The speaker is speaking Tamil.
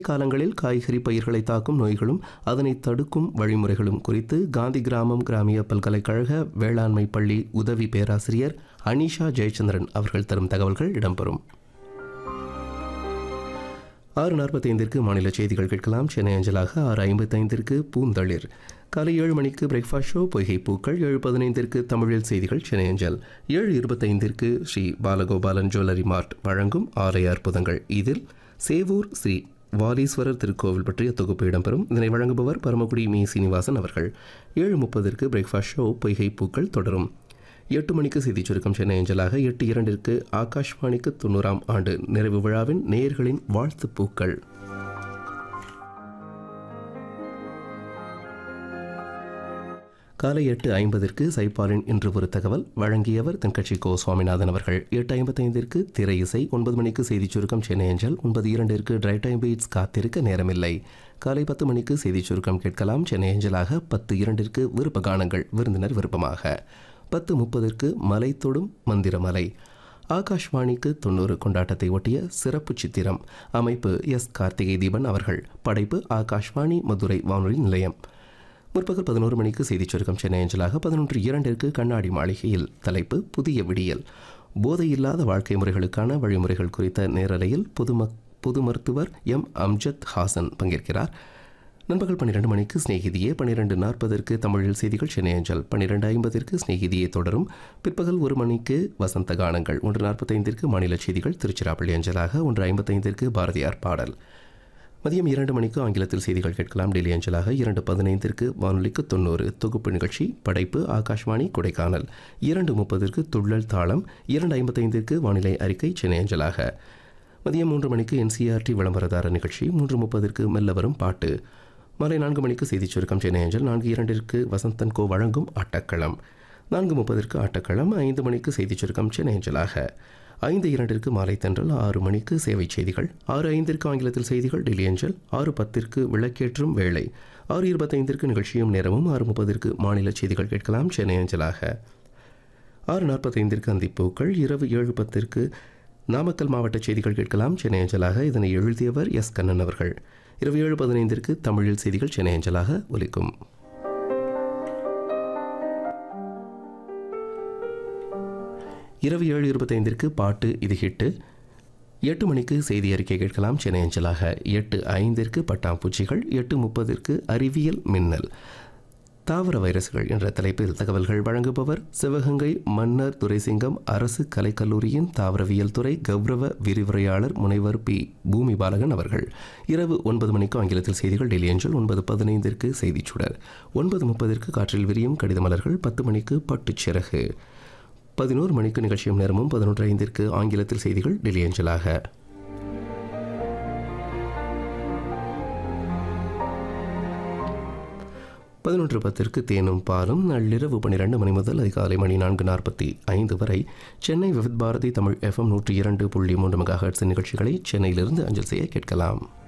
காலங்களில் காய்கறி பயிர்களை தாக்கும் நோய்களும் அதனை தடுக்கும் வழிமுறைகளும் குறித்து காந்தி கிராமம் கிராமிய பல்கலைக்கழக வேளாண்மை பள்ளி உதவி பேராசிரியர் அனிஷா ஜெயச்சந்திரன் அவர்கள் தரும் தகவல்கள் இடம்பெறும் ஆறு நாற்பத்தைந்திற்கு மாநில செய்திகள் கேட்கலாம் சென்னை அஞ்சலாக ஆறு ஐம்பத்தைந்திற்கு பூந்தளிர் காலை ஏழு மணிக்கு பிரேக்ஃபாஸ்ட் ஷோ பொய்கை பூக்கள் ஏழு பதினைந்திற்கு தமிழில் செய்திகள் சென்னை அஞ்சல் ஏழு இருபத்தைந்திற்கு ஸ்ரீ பாலகோபாலன் ஜுவல்லரி மார்ட் வழங்கும் ஆலய அற்புதங்கள் இதில் சேவூர் ஸ்ரீ வாலீஸ்வரர் திருக்கோவில் பற்றிய தொகுப்பு இடம்பெறும் இதனை வழங்குபவர் பரமக்குடி மீ சீனிவாசன் அவர்கள் ஏழு முப்பதற்கு பிரேக்ஃபாஸ்ட் ஷோ பொய்கை பூக்கள் தொடரும் எட்டு மணிக்கு செய்திச் சுருக்கம் சென்னை அஞ்சலாக எட்டு இரண்டிற்கு ஆகாஷ்வாணிக்கு தொண்ணூறாம் ஆண்டு நிறைவு விழாவின் நேயர்களின் வாழ்த்துப் பூக்கள் காலை எட்டு ஐம்பதிற்கு சைப்பாலின் இன்று ஒரு தகவல் வழங்கியவர் தென்கட்சி கோ சுவாமிநாதன் அவர்கள் எட்டு ஐம்பத்தைந்திற்கு திரை இசை ஒன்பது மணிக்கு செய்திச் சுருக்கம் சென்னை அஞ்சல் ஒன்பது இரண்டிற்கு ட்ரை டைம் பீட்ஸ் காத்திருக்க நேரமில்லை காலை பத்து மணிக்கு செய்திச் சுருக்கம் கேட்கலாம் சென்னை அஞ்சலாக பத்து இரண்டிற்கு விருப்ப கானங்கள் விருந்தினர் விருப்பமாக பத்து முப்பதற்கு மலை தொடும் மந்திரமலை ஆகாஷ்வாணிக்கு தொண்ணூறு கொண்டாட்டத்தை ஒட்டிய சிறப்பு சித்திரம் அமைப்பு எஸ் கார்த்திகை தீபன் அவர்கள் படைப்பு ஆகாஷ்வாணி மதுரை வானொலி நிலையம் முற்பகல் பதினோரு மணிக்கு செய்திச் சுருக்கம் சென்னை அஞ்சலாக பதினொன்று இரண்டிற்கு கண்ணாடி மாளிகையில் தலைப்பு புதிய விடியல் போதையில்லாத வாழ்க்கை முறைகளுக்கான வழிமுறைகள் குறித்த நேரலையில் பொதும பொது மருத்துவர் எம் அம்ஜத் ஹாசன் பங்கேற்கிறார் நண்பகல் பன்னிரண்டு மணிக்கு ஸ்நேகிதியே பன்னிரெண்டு நாற்பதற்கு தமிழில் செய்திகள் சென்னை அஞ்சல் பன்னிரெண்டு ஐம்பதிற்கு ஸ்நேகிதியே தொடரும் பிற்பகல் ஒரு மணிக்கு வசந்த கானங்கள் ஒன்று நாற்பத்தைந்திற்கு மாநில செய்திகள் திருச்சிராப்பள்ளி அஞ்சலாக ஒன்று ஐம்பத்தைந்திற்கு பாரதியார் பாடல் மதியம் இரண்டு மணிக்கு ஆங்கிலத்தில் செய்திகள் கேட்கலாம் டெல்லி அஞ்சலாக இரண்டு பதினைந்திற்கு வானொலிக்கு தொண்ணூறு தொகுப்பு நிகழ்ச்சி படைப்பு ஆகாஷ்வாணி கொடைக்கானல் இரண்டு முப்பதற்கு துள்ளல் தாளம் இரண்டு ஐம்பத்தைந்திற்கு வானிலை அறிக்கை சென்னை அஞ்சலாக மதியம் மூன்று மணிக்கு என்சிஆர்டி விளம்பரதார நிகழ்ச்சி மூன்று முப்பதற்கு மெல்ல வரும் பாட்டு மாலை நான்கு மணிக்கு செய்திச் சுருக்கம் சென்னை அஞ்சல் நான்கு இரண்டிற்கு வசந்தன் கோ வழங்கும் ஆட்டக்களம் நான்கு முப்பதற்கு ஆட்டக்களம் ஐந்து மணிக்கு செய்திச் சுருக்கம் சென்னை அஞ்சலாக ஐந்து இரண்டிற்கு மாலை தென்றல் ஆறு மணிக்கு சேவை செய்திகள் ஆறு ஐந்திற்கு ஆங்கிலத்தில் செய்திகள் டெல்லி அஞ்சல் ஆறு பத்திற்கு விளக்கேற்றும் வேளை ஆறு இருபத்தைந்திற்கு நிகழ்ச்சியும் நேரமும் ஆறு முப்பதற்கு மாநில செய்திகள் கேட்கலாம் சென்னை அஞ்சலாக ஆறு நாற்பத்தைந்திற்கு அந்திப்பூக்கள் இரவு ஏழு பத்திற்கு நாமக்கல் மாவட்ட செய்திகள் கேட்கலாம் சென்னை அஞ்சலாக இதனை எழுதியவர் எஸ் கண்ணன் அவர்கள் இரவு ஏழு பதினைந்திற்கு தமிழில் செய்திகள் சென்னை அஞ்சலாக ஒலிக்கும் இரவு ஏழு இருபத்தைந்திற்கு பாட்டு இது ஹிட்டு எட்டு மணிக்கு செய்தி அறிக்கை கேட்கலாம் சென்னை அஞ்சலாக எட்டு ஐந்திற்கு பட்டாம்பூச்சிகள் எட்டு முப்பதிற்கு அறிவியல் மின்னல் தாவர வைரஸ்கள் என்ற தலைப்பில் தகவல்கள் வழங்குபவர் சிவகங்கை மன்னர் துரைசிங்கம் அரசு கலைக்கல்லூரியின் தாவரவியல் துறை கௌரவ விரிவுரையாளர் முனைவர் பி பூமி பாலகன் அவர்கள் இரவு ஒன்பது மணிக்கு ஆங்கிலத்தில் செய்திகள் டெல்லி அஞ்சல் ஒன்பது பதினைந்திற்கு செய்திச் சுடர் ஒன்பது முப்பதிற்கு காற்றில் விரியும் கடித மலர்கள் பத்து மணிக்கு பட்டுச் சிறகு பதினோரு மணிக்கு நிகழ்ச்சியும் நேரமும் பதினொன்று ஐந்திற்கு ஆங்கிலத்தில் செய்திகள் டெல்லி அஞ்சலாக பதினொன்று பத்திற்கு தேனும் பாலும் நள்ளிரவு பன்னிரண்டு மணி முதல் அதிகாலை மணி நான்கு நாற்பத்தி ஐந்து வரை சென்னை விவித் பாரதி தமிழ் எஃப்எம் நூற்றி இரண்டு புள்ளி மூன்று மெகா ஹெர்ட்ஸ் நிகழ்ச்சிகளை சென்னையிலிருந்து அஞ்சல் செய்ய கேட்கலாம்